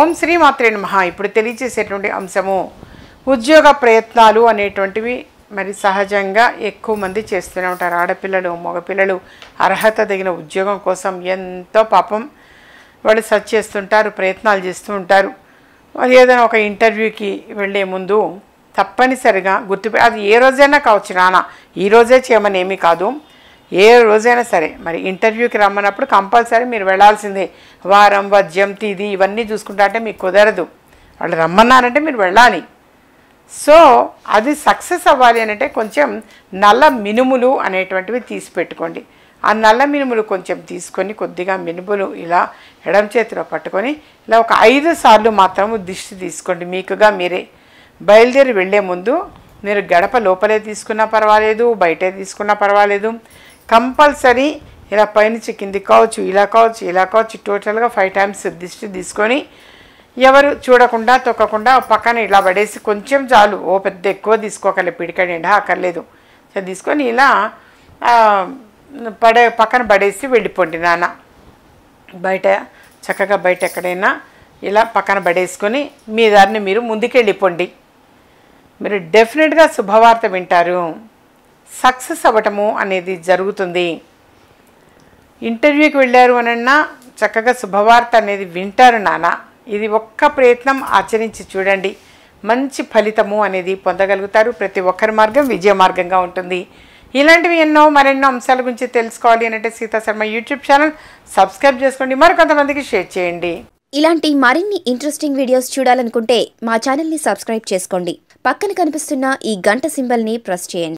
ఓం శ్రీ మాత్రే నమః ఇప్పుడు తెలియచేసేటువంటి అంశము ఉద్యోగ ప్రయత్నాలు అనేటువంటివి మరి సహజంగా ఎక్కువ మంది చేస్తూనే ఉంటారు ఆడపిల్లలు మగపిల్లలు అర్హత తగిన ఉద్యోగం కోసం ఎంతో పాపం వాళ్ళు సర్చ్ చేస్తుంటారు ప్రయత్నాలు చేస్తూ ఉంటారు మరి ఏదైనా ఒక ఇంటర్వ్యూకి వెళ్ళే ముందు తప్పనిసరిగా గుర్తు అది ఏ రోజైనా కావచ్చు నాన్న ఈ రోజే చేయమని ఏమీ కాదు ఏ రోజైనా సరే మరి ఇంటర్వ్యూకి రమ్మన్నప్పుడు కంపల్సరీ మీరు వెళ్ళాల్సిందే వారం వజ్యం తీది ఇవన్నీ చూసుకుంటా అంటే మీకు కుదరదు వాళ్ళు రమ్మన్నారంటే మీరు వెళ్ళాలి సో అది సక్సెస్ అవ్వాలి అని అంటే కొంచెం నల్ల మినుములు అనేటువంటివి తీసి పెట్టుకోండి ఆ నల్ల మినుములు కొంచెం తీసుకొని కొద్దిగా మినుములు ఇలా ఎడం చేతిలో పట్టుకొని ఇలా ఒక ఐదు సార్లు మాత్రము దిష్టి తీసుకోండి మీకుగా మీరే బయలుదేరి వెళ్ళే ముందు మీరు గడప లోపలే తీసుకున్నా పర్వాలేదు బయటే తీసుకున్నా పర్వాలేదు కంపల్సరీ ఇలా పైనుంచి కింది కావచ్చు ఇలా కావచ్చు ఇలా కావచ్చు టోటల్గా ఫైవ్ టైమ్స్ దిష్టి తీసుకొని ఎవరు చూడకుండా తొక్కకుండా పక్కన ఇలా పడేసి కొంచెం చాలు ఓ పెద్ద ఎక్కువ తీసుకోకలే పిడికడి ఎండా అక్కర్లేదు సో తీసుకొని ఇలా ఆ, పడే పక్కన పడేసి వెళ్ళిపోండి నాన్న బయట చక్కగా బయట ఎక్కడైనా ఇలా పక్కన పడేసుకొని మీ దారిని మీరు ముందుకెళ్ళిపోండి మీరు డెఫినెట్గా శుభవార్త వింటారు సక్సెస్ అవ్వటము అనేది జరుగుతుంది ఇంటర్వ్యూకి వెళ్ళారు అనన్నా చక్కగా శుభవార్త అనేది వింటారు నాన్న ఇది ఒక్క ప్రయత్నం ఆచరించి చూడండి మంచి ఫలితము అనేది పొందగలుగుతారు ప్రతి ఒక్కరి మార్గం విజయ మార్గంగా ఉంటుంది ఇలాంటివి ఎన్నో మరెన్నో అంశాల గురించి తెలుసుకోవాలి అంటే Sita Sharma YouTube channel subscribe చేసుకోండి మరికొంతమందికి షేర్ చేయండి ఇలాంటి మరిన్ని ఇంట్రెస్టింగ్ వీడియోస్ చూడాలనుకుంటే మా ఛానల్ని సబ్స్క్రైబ్ చేసుకోండి పక్కన కనిపిస్తున్న ఈ గంట సింబల్ని ప్రెస్ చేయండి